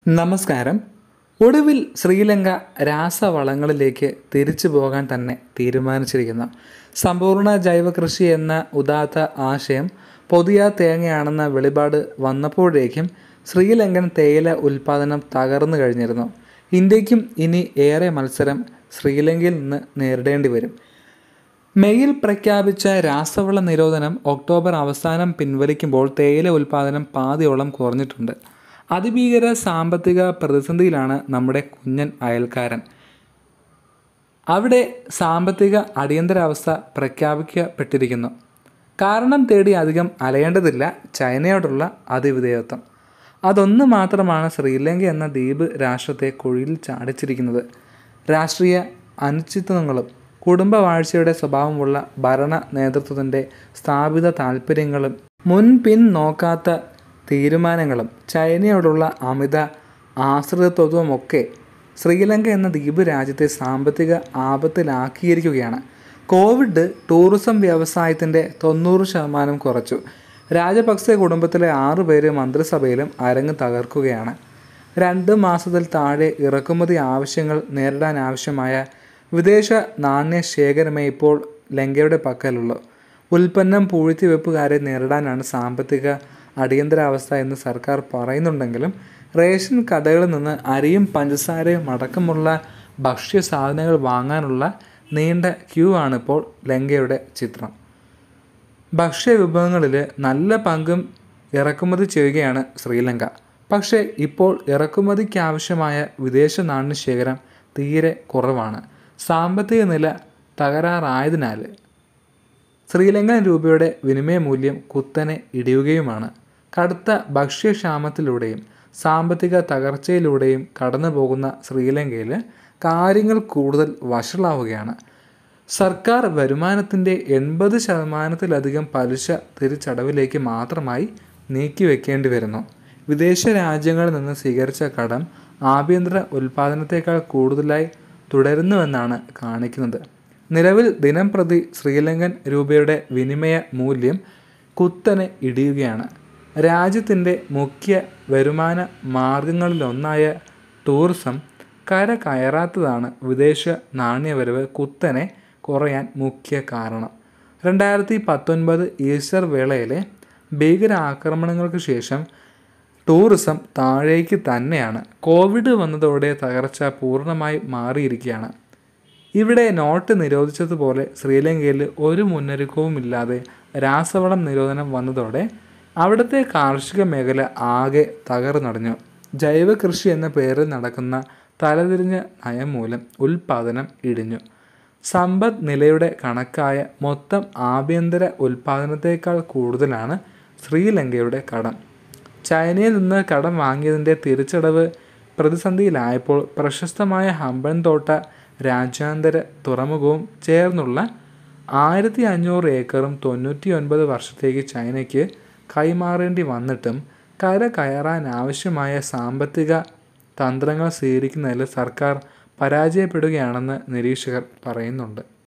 നമസ്കാരം ഒടുവിൽ ശ്രീലങ്ക രാസവളങ്ങളിലേക്ക് തിരിച്ചു പോകാൻ തന്നെ തീരുമാനിച്ചിരിക്കുന്നു സമ്പൂർണ്ണ ജൈവ കൃഷി എന്ന ഉദാത്ത ആശയം പുതിയ തേങ്ങയാണെന്ന വെളിപാട് വന്നപ്പോഴേക്കും ശ്രീലങ്കൻ തേയില ഉൽപ്പാദനം തകർന്നു കഴിഞ്ഞിരുന്നു ഇന്ത്യക്കും ഇനി ഏറെ മത്സരം ശ്രീലങ്കയിൽ നിന്ന് നേരിടേണ്ടി വരും മെയ്യിൽ പ്രഖ്യാപിച്ച രാസവള നിരോധനം ഒക്ടോബർ അവസാനം പിൻവലിക്കുമ്പോൾ തേയില ഉൽപ്പാദനം പാതിയോളം കുറഞ്ഞിട്ടുണ്ട് അതിഭീകര സാമ്പത്തിക പ്രതിസന്ധിയിലാണ് നമ്മുടെ കുഞ്ഞൻ അയൽക്കാരൻ അവിടെ സാമ്പത്തിക അടിയന്തരാവസ്ഥ പ്രഖ്യാപിക്കപ്പെട്ടിരിക്കുന്നു കാരണം തേടി അധികം അലയേണ്ടതില്ല ചൈനയോടുള്ള അതിവിധേയത്വം അതൊന്നു മാത്രമാണ് ശ്രീലങ്ക എന്ന ദ്വീപ് രാഷ്ട്രത്തെ കുഴിയിൽ ചാടിച്ചിരിക്കുന്നത് രാഷ്ട്രീയ അനിശ്ചിതത്വങ്ങളും കുടുംബവാഴ്ചയുടെ സ്വഭാവമുള്ള ഭരണ നേതൃത്വത്തിൻ്റെ സ്ഥാപിത താൽപ്പര്യങ്ങളും മുൻപിൻ നോക്കാത്ത തീരുമാനങ്ങളും ചൈനയോടുള്ള അമിത ആശ്രിതത്വവുമൊക്കെ ശ്രീലങ്ക എന്ന ദ്വീപ് രാജ്യത്തെ സാമ്പത്തിക ആപത്തിലാക്കിയിരിക്കുകയാണ് കോവിഡ് ടൂറിസം വ്യവസായത്തിൻ്റെ തൊണ്ണൂറ് ശതമാനം കുറച്ചു രാജപക്സെ കുടുംബത്തിലെ ആറു പേര് മന്ത്രിസഭയിലും അരങ്ങ് തകർക്കുകയാണ് രണ്ട് മാസത്തിൽ താഴെ ഇറക്കുമതി ആവശ്യങ്ങൾ നേരിടാൻ ആവശ്യമായ വിദേശ നാണ്യ ശേഖരമേ ഇപ്പോൾ ലങ്കയുടെ പക്കലുള്ളൂ ഉൽപ്പന്നം പൂഴ്ത്തിവെപ്പുകാരെ നേരിടാനാണ് സാമ്പത്തിക അടിയന്തരാവസ്ഥ എന്ന് സർക്കാർ പറയുന്നുണ്ടെങ്കിലും റേഷൻ കടകളിൽ നിന്ന് അരിയും പഞ്ചസാരയും അടക്കമുള്ള ഭക്ഷ്യ സാധനങ്ങൾ വാങ്ങാനുള്ള നീണ്ട ക്യൂ ആണിപ്പോൾ ലങ്കയുടെ ചിത്രം ഭക്ഷ്യ വിഭവങ്ങളിൽ നല്ല പങ്കും ഇറക്കുമതി ചെയ്യുകയാണ് ശ്രീലങ്ക പക്ഷേ ഇപ്പോൾ ഇറക്കുമതിക്ക് ആവശ്യമായ വിദേശ നാണ്യശേഖരം തീരെ കുറവാണ് സാമ്പത്തിക നില തകരാറായതിനാൽ ശ്രീലങ്കൻ രൂപയുടെ വിനിമയ മൂല്യം കുത്തനെ ഇടിയുകയുമാണ് കടുത്ത ഭക്ഷ്യക്ഷാമത്തിലൂടെയും സാമ്പത്തിക തകർച്ചയിലൂടെയും കടന്നു പോകുന്ന ശ്രീലങ്കയിൽ കാര്യങ്ങൾ കൂടുതൽ വഷളാവുകയാണ് സർക്കാർ വരുമാനത്തിൻ്റെ എൺപത് ശതമാനത്തിലധികം പലിശ തിരിച്ചടവിലേക്ക് മാത്രമായി നീക്കിവെക്കേണ്ടി വരുന്നു വിദേശ രാജ്യങ്ങളിൽ നിന്ന് സ്വീകരിച്ച കടം ആഭ്യന്തര ഉൽപ്പാദനത്തേക്കാൾ കൂടുതലായി തുടരുന്നുവെന്നാണ് കാണിക്കുന്നത് നിലവിൽ ദിനം പ്രതി ശ്രീലങ്കൻ രൂപയുടെ വിനിമയ മൂല്യം കുത്തനെ ഇടിയുകയാണ് രാജ്യത്തിൻ്റെ മുഖ്യ വരുമാന മാർഗങ്ങളിലൊന്നായ ടൂറിസം കര കയറാത്തതാണ് വിദേശ നാണ്യവരവ് കുത്തനെ കുറയാൻ മുഖ്യ കാരണം രണ്ടായിരത്തി പത്തൊൻപത് ഈസ്റ്റർ വേളയിലെ ഭീകരാക്രമണങ്ങൾക്ക് ശേഷം ടൂറിസം താഴേക്ക് തന്നെയാണ് കോവിഡ് വന്നതോടെ തകർച്ച പൂർണ്ണമായി മാറിയിരിക്കുകയാണ് ഇവിടെ നോട്ട് നിരോധിച്ചതുപോലെ ശ്രീലങ്കയിൽ ഒരു മുന്നൊരുക്കവുമില്ലാതെ രാസവളം നിരോധനം വന്നതോടെ അവിടുത്തെ കാർഷിക മേഖല ആകെ തകർന്നടഞ്ഞു ജൈവ കൃഷി എന്ന പേരിൽ നടക്കുന്ന തലതിരിഞ്ഞ നയം മൂലം ഉൽപാദനം ഇടിഞ്ഞു സമ്പദ് നിലയുടെ കണക്കായ മൊത്തം ആഭ്യന്തര ഉൽപാദനത്തേക്കാൾ കൂടുതലാണ് ശ്രീലങ്കയുടെ കടം ചൈനയിൽ നിന്ന് കടം വാങ്ങിയതിൻ്റെ തിരിച്ചടവ് പ്രതിസന്ധിയിലായപ്പോൾ പ്രശസ്തമായ ഹമ്പൻ തോട്ട രാജ്യാന്തര തുറമുഖവും ചേർന്നുള്ള ആയിരത്തി അഞ്ഞൂറ് ഏക്കറും തൊണ്ണൂറ്റി ഒൻപത് വർഷത്തേക്ക് ചൈനയ്ക്ക് കൈമാറേണ്ടി വന്നിട്ടും കര കയറാൻ ആവശ്യമായ സാമ്പത്തിക തന്ത്രങ്ങൾ സ്വീകരിക്കുന്നതിൽ സർക്കാർ പരാജയപ്പെടുകയാണെന്ന് നിരീക്ഷകർ പറയുന്നുണ്ട്